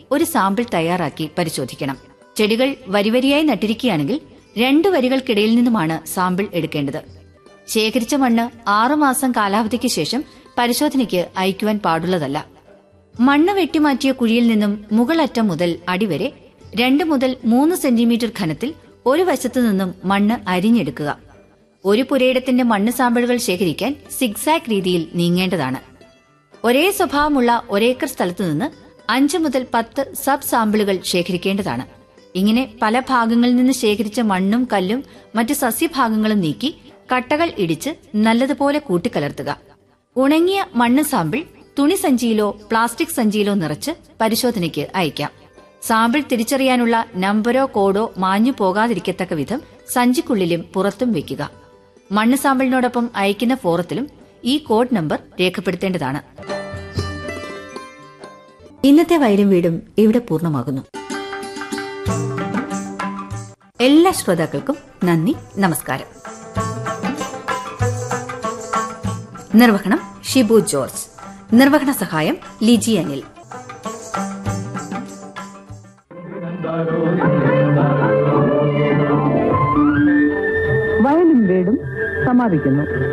ഒരു സാമ്പിൾ തയ്യാറാക്കി പരിശോധിക്കണം ചെടികൾ വരിവരിയായി നട്ടിരിക്കുകയാണെങ്കിൽ രണ്ട് വരികൾക്കിടയിൽ നിന്നുമാണ് സാമ്പിൾ എടുക്കേണ്ടത് ശേഖരിച്ച മണ്ണ് ആറുമാസം കാലാവധിക്ക് ശേഷം പരിശോധനയ്ക്ക് അയക്കുവാൻ പാടുള്ളതല്ല മണ്ണ് വെട്ടിമാറ്റിയ കുഴിയിൽ നിന്നും മുകളറ്റം മുതൽ അടിവരെ രണ്ട് മുതൽ മൂന്ന് സെന്റിമീറ്റർ ഘനത്തിൽ ഒരു വശത്തു നിന്നും മണ്ണ് അരിഞ്ഞെടുക്കുക ഒരു പുരയിടത്തിന്റെ മണ്ണ് സാമ്പിളുകൾ ശേഖരിക്കാൻ സിഗ്സാക് രീതിയിൽ നീങ്ങേണ്ടതാണ് ഒരേ സ്വഭാവമുള്ള ഒരേക്കർ സ്ഥലത്തു നിന്ന് അഞ്ച് മുതൽ പത്ത് സബ് സാമ്പിളുകൾ ശേഖരിക്കേണ്ടതാണ് ഇങ്ങനെ പല ഭാഗങ്ങളിൽ നിന്ന് ശേഖരിച്ച മണ്ണും കല്ലും മറ്റ് സസ്യഭാഗങ്ങളും നീക്കി കട്ടകൾ ഇടിച്ച് നല്ലതുപോലെ കൂട്ടിക്കലർത്തുക ഉണങ്ങിയ മണ്ണ് സാമ്പിൾ തുണി സഞ്ചിയിലോ പ്ലാസ്റ്റിക് സഞ്ചിയിലോ നിറച്ച് പരിശോധനയ്ക്ക് അയക്കാം സാമ്പിൾ തിരിച്ചറിയാനുള്ള നമ്പരോ കോഡോ മാഞ്ഞു പോകാതിരിക്കത്തക്ക വിധം സഞ്ചിക്കുള്ളിലും പുറത്തും വെക്കുക മണ്ണ് സാമ്പിളിനോടൊപ്പം അയക്കുന്ന ഫോറത്തിലും ഈ കോഡ് നമ്പർ രേഖപ്പെടുത്തേണ്ടതാണ് ഇന്നത്തെ വയലും വീടും ഇവിടെ പൂർണ്ണമാകുന്നു എല്ലാ ശ്രോതാക്കൾക്കും നന്ദി നമസ്കാരം നിർവഹണം ഷിബു ജോർജ് നിർവഹണ സഹായം ലിജി അനിൽ വയലും വീടും സമാപിക്കുന്നു